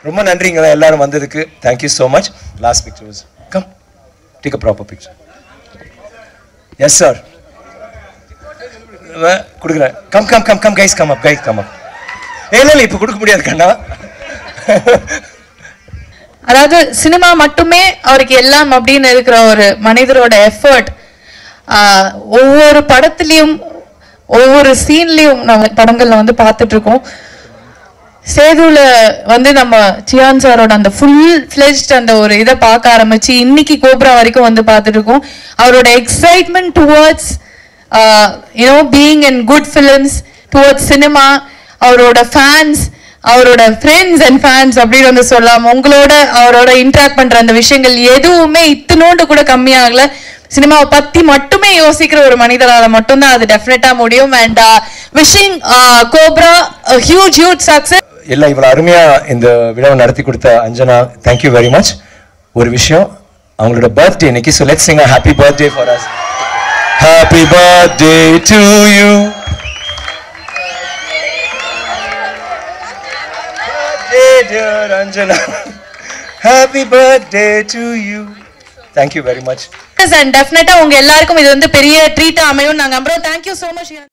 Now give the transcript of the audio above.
ரொம்ப நன்றிங்க எல்லாரும் வந்ததுக்கு thank you so much last picture come take a proper picture yes sir கொடுக்குறேன் come come come come guys come up guys come up இல்லை இல்லை இப்போ கொடுக்க முடியாது கண்ணா அதாவது சினிமா மட்டுமே அவருக்கு எல்லாம் அப்படின்னு இருக்கிற ஒரு மனிதரோட எஃபர்ட் ஒவ்வொரு படத்துலயும் ஒவ்வொரு சீன்லயும் நம்ம படங்கள்ல வந்து பார்த்துட்டு இருக்கோம் சேதுல வந்து நம்ம சியான் சாரோட அந்த ஃபுல் ஃபிளெஜ்ட் அந்த ஒரு இதை பார்க்க ஆரம்பிச்சு இன்னைக்கு கோப்ரா வரைக்கும் வந்து பார்த்துட்டு இருக்கோம் அவரோட excitement towards you know being in good films towards cinema அவரோட ஃபேன்ஸ் அவரோட ஃப்ரெண்ட்ஸ் அண்ட் ஃபேன்ஸ் அப்படின்னு வந்து சொல்லலாம் உங்களோட அவரோட இன்ட்ராக்ட் பண்ற அந்த விஷயங்கள் எதுவுமே இத்தினோண்டு கூட கம்மியாகல சினிமாவை பத்தி மட்டுமே யோசிக்கிற ஒரு மனிதரால மட்டும்தான் அது டெஃபினட்டா முடியும் and wishing Cobra huge huge success எல்லாம் இவ்வளோ அருமையா இந்த விழாவை நடத்தி கொடுத்த அஞ்சனா தேங்க்யூ வெரி மச் ஒரு விஷயம் அவங்களோட பர்த்டே இன்னைக்கு so let's sing happy birthday for us happy birthday to you dear Anjana. Happy birthday to you. Thank you very much. And டெஃபினட்டா உங்க எல்லாருக்கும் இது வந்து பெரிய ட்ரீட்டா அமையும் நாங்க நம்புறோம் தேங்க்யூ சோ மச்